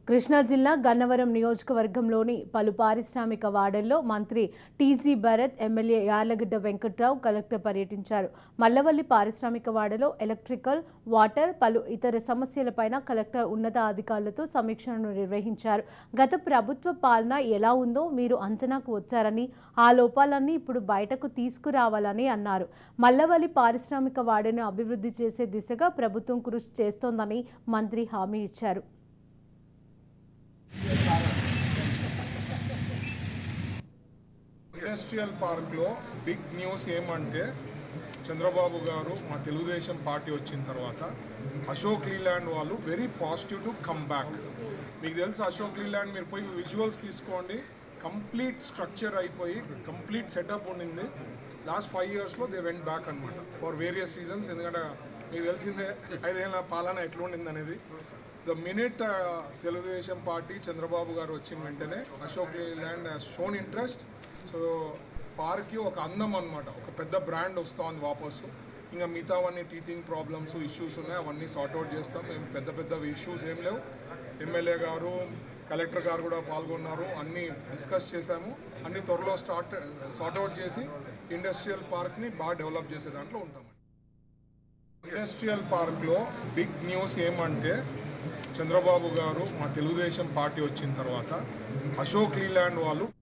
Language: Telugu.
కృష్ణా జిల్లా గన్నవరం నియోజకవర్గంలోని పలు పారిశ్రామిక వాడల్లో మంత్రి T G Bharath MLA Yarlagadda Venkatrao collector పర్యటించారు మల్లవల్లి పారిశ్రామిక వాడలో ఎలక్ట్రికల్ వాటర్ పలు ఇతర సమస్యలపైన కలెక్టర్ ఉన్నతాధికారులతో సమీక్షను నిర్వహించారు గత ప్రభుత్వ పాలన ఎలా ఉందో మీరు అంచనాకు వచ్చారని ఆ లోపాలన్నీ ఇప్పుడు బయటకు తీసుకురావాలని అన్నారు మల్లవల్లి పారిశ్రామిక వాడను అభివృద్ధి చేసే దిశగా ప్రభుత్వం కృషి చేస్తోందని మంత్రి హామీ ఇచ్చారు ఇండస్ట్రియల్ పార్క్లో బిగ్ న్యూస్ ఏమంటే చంద్రబాబు గారు మా తెలుగుదేశం పార్టీ వచ్చిన తర్వాత అశోక్ లీలాండ్ వాళ్ళు very positive to come back మీకు తెలుసు అశోక్ లీలాండ్ మీరు పోయి విజువల్స్ తీసుకోండి కంప్లీట్ స్ట్రక్చర్ అయిపోయి కంప్లీట్ సెటప్ ఉండింది లాస్ట్ ఫైవ్ ఇయర్స్లో దే వెంట్ బ్యాక్ అనమాట ఫర్ వేరియస్ రీజన్స్ ఎందుకంటే మీకు తెలిసిందే ఐదేళ్ళ పాలన ఎట్లుండింది అనేది the minute Telugudesam party Chandrababu గారు వచ్చిన వెంటనే Ashok Leyland shown interest so పార్క్కి ఒక అందం అనమాట ఒక పెద్ద బ్రాండ్ వస్తుంది వాపసు ఇంకా మిగతావన్నీ టీచింగ్ ప్రాబ్లమ్స్ ఇష్యూస్ ఉన్నాయి అవన్నీ సార్ట్అవుట్ చేస్తాం మేము పెద్ద పెద్ద ఇష్యూస్ ఏం లేవు ఎమ్మెల్యే గారు కలెక్టర్ గారు కూడా పాల్గొన్నారు అన్నీ డిస్కస్ చేశాము అన్ని త్వరలో స్టార్ట్ సార్ట్అవుట్ చేసి ఇండస్ట్రియల్ పార్క్ని బాగా డెవలప్ చేసే దాంట్లో ఉంటాం ఇండస్ట్రియల్ పార్క్లో బిగ్ న్యూస్ ఏమంటే చంద్రబాబు గారు మా తెలుగుదేశం పార్టీ వచ్చిన తర్వాత అశోక్ లీలాండ్ వాళ్ళు